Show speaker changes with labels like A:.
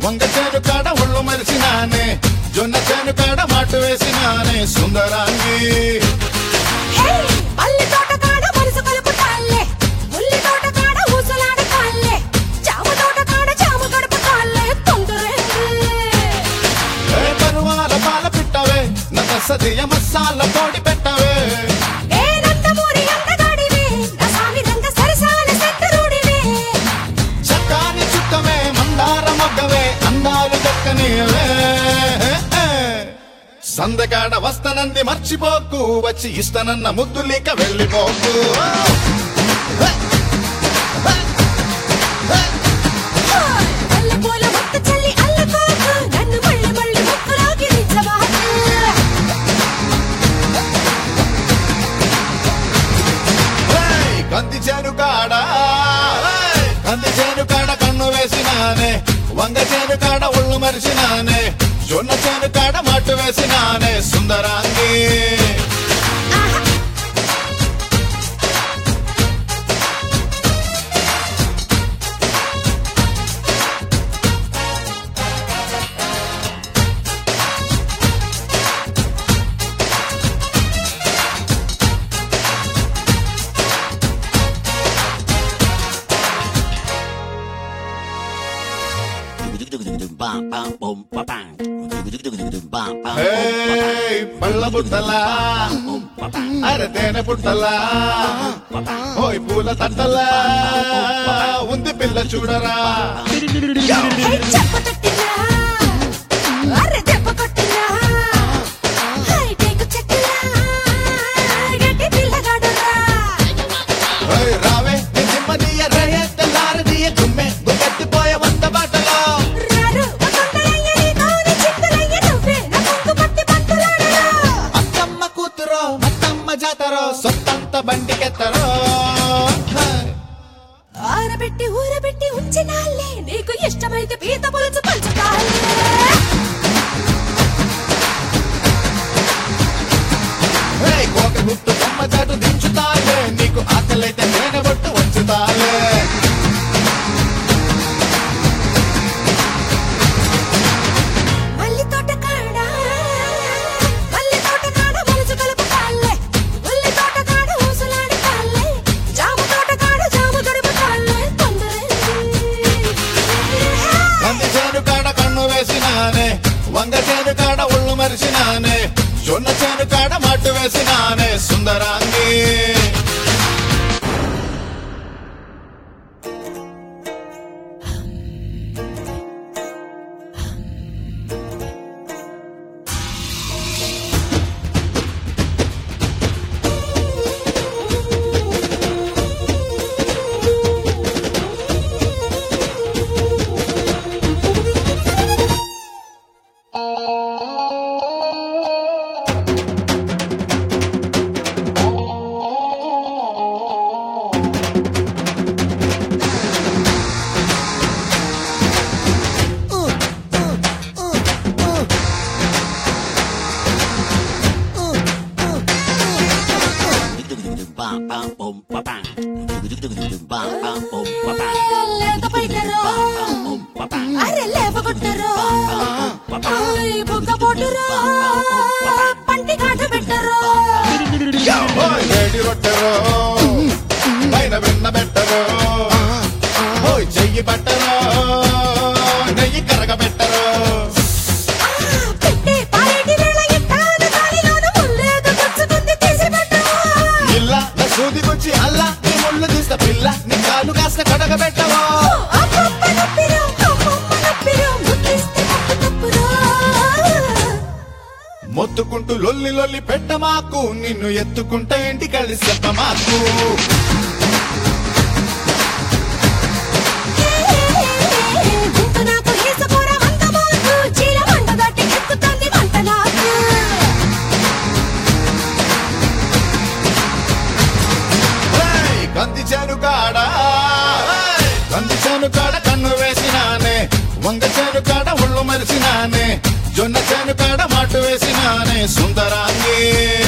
A: వంగ చేను కాడ ఒళ్ళు మరిసినానే జొన్న చేను కాడ మాటు వేసినానే సుందరాంగి
B: హే మల్లి తోట కాడ మనసు కలుపుతాల్లే ముల్లి తోట కాడ ఊసలాడతాల్లే జామ తోట కాడ జామ గడుపుతాల్లే తొందరేంది
A: ఏ పరువాల పాల పిట్టవే నన్న సదియ మసాల పొడి పెట్టవే
B: ఏ నందమూరి అందగాడివి నా సామి రంగ సరసాల సెట్టరుడివి
A: చక్కాని చుక్కవే మందార మొగ్గవే అందాలు దక్కనివే సందకాడ వస్తనంది మర్చిపోకు వచ్చి ఇస్తనన్న ముద్దులీక వెళ్ళిపోకు
B: మల్లె పూల మొక్క చల్లి అల్లుకోకు నన్ను మళ్ళీ మళ్ళీ ముక్కులోకి దించబాకు
A: ఏయ్, కంది చేను కాడ ఏయ్, కంది చేను కాడ కన్ను వేసినానే వంగ చేను కాడ ఒళ్ళు మరిసినానే జొన్న చేను కాడ మట్టు వేసినానే సుందరాంగి ఏయ్, పళ్ళ బుట్టలా అరే తేనె పుట్టలా ఓయ్ పూల తట్టలా ఉంది పిల్ల చూడరా
B: హే చెప్ప తట్టినా అరె దెబ్బ కొట్టినా హై టేకు చెట్టులా గట్టి పిల్లగాడురా
A: ఓయ్ రావే నీ జిమ్మనీయ రేయే తెల్లారనీయ గుమ్మె గుమ్మెత్తిపోయే వంద బాటలో
B: రారు వసంతరయ్య నీ కోని చింతరయ్య నువ్వే నా కొంగు పట్టి పట్టులాడరా
A: అత్తమ్మ కూతురో అత్తమ్మ జాతరో సొత్తంత బండికెత్తరో
B: ఆరబెట్టి ఊరబెట్టి ఉంచినాలే నీకు ఇష్టమైతే పీత పులుసు పంచుతాలే
A: ఏయ్, కోక గుట్టు కొమ్మ చాటు దించుతాలే నీకు ఆకలైతే తేనె బొట్టు వంచుతాలే
B: మల్లి తోట కాడ మల్లి తోట కాడ మనసు కలుపుతాలే ఉల్లి తోట కాడ ఊసలాడతాలే జామ తోట కాడ జామ గడుపుతాలే తొందరేంది
A: కంది చేను కాడ కన్ను వేసినానే వంగ చేను కాడ ఒళ్ళు మరిసినానే జొన్న చేను కాడ మట్టు వేసినానే సుందరాంగి
B: లేత పైటరో అరె లేవగొట్టరో ఆయ్ బుగ్గ పోటురో పంటి కాట పెట్టరో
A: ఓయ్ వేడి రొట్టెరో పైన వెన్న పెట్టరో ఓయ్ చెయ్యి పట్టరో నెయ్యి కరగబెట్టరో
B: పెట్టి పారేటి వేళ ఇట్టాను గాలిలోన ముల్లేదో గుచ్చుకుంది తీసి పెట్టవా
A: ఇల్ల నా సూది గుచ్చి అల్లా నీ ముళ్ళు తీస్త పిల్ల నీ కాలు కాస్త కడగబెట్టవో
B: అమ్మమ్మ నొప్పిరో అమ్మమ్మ నొప్పిరో ముద్దిస్తే తప్పు తప్పురో
A: మొత్తుకుంటూ లొల్లి లొల్లి పెట్టమాకు నిన్ను ఎత్తుకుంటే ఇంటి కలిసి చెప్పమాకు
B: గుంపు నాకు ఏసుకోర వంట మాకు చీల వంట దాటి ఎక్కుతుంది వంట నాకు
A: ఏయ్, కంది చేను కాడ ఏయ్, కంది చేను కాడ కన్ను వేసినానే వంగ చేను కాడ ఒళ్ళు మరిసినానే జొన్న చేను కాడ మాటు వేసినానే సుందరాంగి